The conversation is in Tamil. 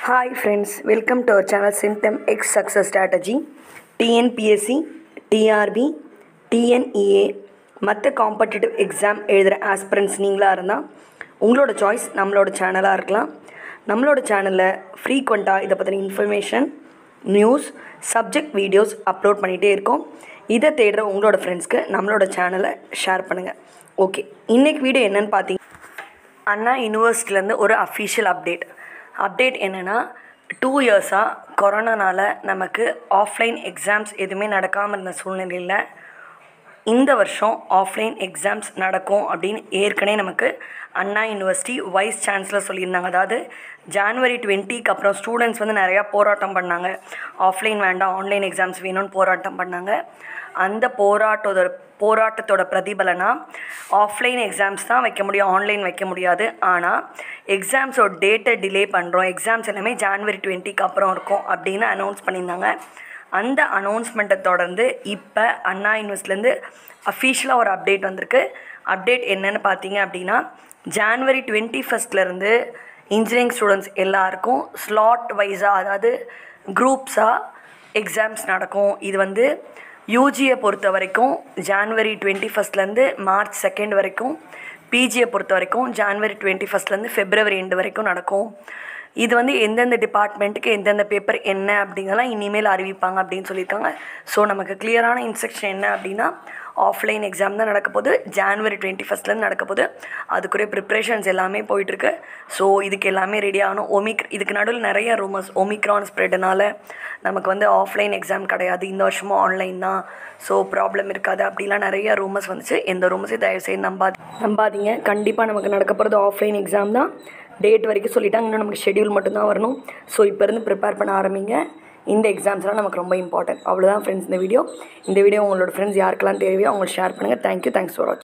hi friends welcome to our channel சிம்டம் எக்ஸ் success strategy TNPSC TRB TNEA மற்ற காம்படிட்டிவ் எக்ஸாம் எழுதுகிற ஆஸ்பிரன்ஸ் நீங்களாக இருந்தால் உங்களோட சாய்ஸ் நம்மளோட சேனலாக இருக்கலாம் நம்மளோட சேனலில் ஃப்ரீக்வெண்ட்டாக இதை பற்றின information news subject videos upload பண்ணிகிட்டே இருக்கோம் இதை தேடுற உங்களோட ஃப்ரெண்ட்ஸ்க்கு நம்மளோட சேனலை ஷேர் பண்ணுங்கள் ஓகே இன்றைக்கி வீடியோ என்னென்னு பார்த்தீங்க அண்ணா யூனிவர்சிட்டிலேருந்து ஒரு அஃபிஷியல் அப்டேட் அப்டேட் என்னென்னா டூ இயர்ஸாக கொரோனானால நமக்கு ஆஃப்லைன் எக்ஸாம்ஸ் எதுவுமே நடக்காமல் இருந்த சூழ்நிலையில் இந்த வருஷம் ஆஃப்லைன் எக்ஸாம்ஸ் நடக்கும் அப்படின்னு ஏற்கனவே நமக்கு அண்ணா யூனிவர்சிட்டி வைஸ் சான்சலர் சொல்லியிருந்தாங்க அதாவது ஜான்வரி டுவெண்ட்டிக்கு அப்புறம் ஸ்டூடெண்ட்ஸ் வந்து நிறையா போராட்டம் பண்ணாங்க ஆஃப்லைன் வேண்டாம் ஆன்லைன் எக்ஸாம்ஸ் வேணும்னு போராட்டம் பண்ணாங்க அந்த போராட்டத்தோட போராட்டத்தோட பிரதிபலனாக ஆஃப்லைன் எக்ஸாம்ஸ் தான் வைக்க முடியும் ஆன்லைன் வைக்க முடியாது ஆனால் எக்ஸாம்ஸோட டேட்டை டிலே பண்ணுறோம் எக்ஸாம்ஸ் எல்லாமே ஜான்வரி டுவெண்ட்டிக்கு அப்புறம் இருக்கும் அப்படின்னு அனௌன்ஸ் பண்ணியிருந்தாங்க அந்த அனௌன்ஸ்மெண்ட்டை தொடர்ந்து இப்போ அண்ணா யூனிவர்சிட்டிலேருந்து அஃபீஷியலாக ஒரு அப்டேட் வந்திருக்கு அப்டேட் என்னென்னு பார்த்தீங்க அப்படின்னா ஜான்வரி டுவெண்ட்டி ஃபஸ்ட்லேருந்து இன்ஜினியரிங் ஸ்டூடெண்ட்ஸ் எல்லாருக்கும் ஸ்லாட் வைஸாக அதாவது குரூப்ஸாக எக்ஸாம்ஸ் நடக்கும் இது வந்து யூஜியை பொறுத்த வரைக்கும் ஜான்வரி டுவெண்ட்டி ஃபஸ்ட்லேருந்து மார்ச் செகண்ட் வரைக்கும் பிஜியை பொறுத்த வரைக்கும் ஜான்வரி டுவெண்ட்டி ஃபஸ்ட்லேருந்து ஃபெப்ரவரி எண்டு வரைக்கும் நடக்கும் இது வந்து எந்தெந்த டிபார்ட்மெண்ட்டுக்கு எந்தெந்த பேப்பர் என்ன அப்படிங்கலாம் இனிமேல் அறிவிப்பாங்க அப்படின்னு சொல்லியிருக்காங்க ஸோ நமக்கு கிளியரான இன்ஸ்ட்ரக்ஷன் என்ன அப்படின்னா ஆஃப்லைன் எக்ஸாம் தான் நடக்க போகுது ஜான்வரி டுவெண்ட்டி ஃபஸ்ட்லேருந்து நடக்க போகுது அதுக்குரிய ப்ரிப்ரேஷன்ஸ் எல்லாமே போயிட்டுருக்கு ஸோ இதுக்கு எல்லாமே ரெடி ஆகணும் ஒமிக் இதுக்கு நடுவில் நிறைய ரூமர்ஸ் ஒமிக்ரான் ஸ்ப்ரெட்னால நமக்கு வந்து ஆஃப்லைன் எக்ஸாம் கிடையாது இந்த வருஷமும் ஆன்லைன் தான் ஸோ ப்ராப்ளம் இருக்காது அப்படிலாம் நிறைய ரூமர்ஸ் வந்துச்சு எந்த ரூமர்ஸையும் தயவுசெய்து நம்பாது நம்பாதீங்க கண்டிப்பாக நமக்கு நடக்க போகிறது ஆஃப்லைன் எக்ஸாம் தான் டேட் வரைக்கும் சொல்லிட்டாங்க இன்னும் நமக்கு ஷெடியூல் மட்டும்தான் வரணும் ஸோ இப்போ இருந்து ப்ரிப்பேர் பண்ண ஆரம்பிங்க இந்த எக்ஸாம்ஸ்லாம் நமக்கு ரொம்ப இம்பார்ட்டன்ட் அவ்வளோதான் ஃப்ரெண்ட்ஸ் இந்த வீடியோ இந்த வீடியோ உங்களோட ஃப்ரெண்ட்ஸ் யாருக்கெல்லாம் தேவையோ அவங்க ஷேர் பண்ணுங்கள் தேங்க்யூ தேங்க்ஸ் ஃபார் வாட்ச்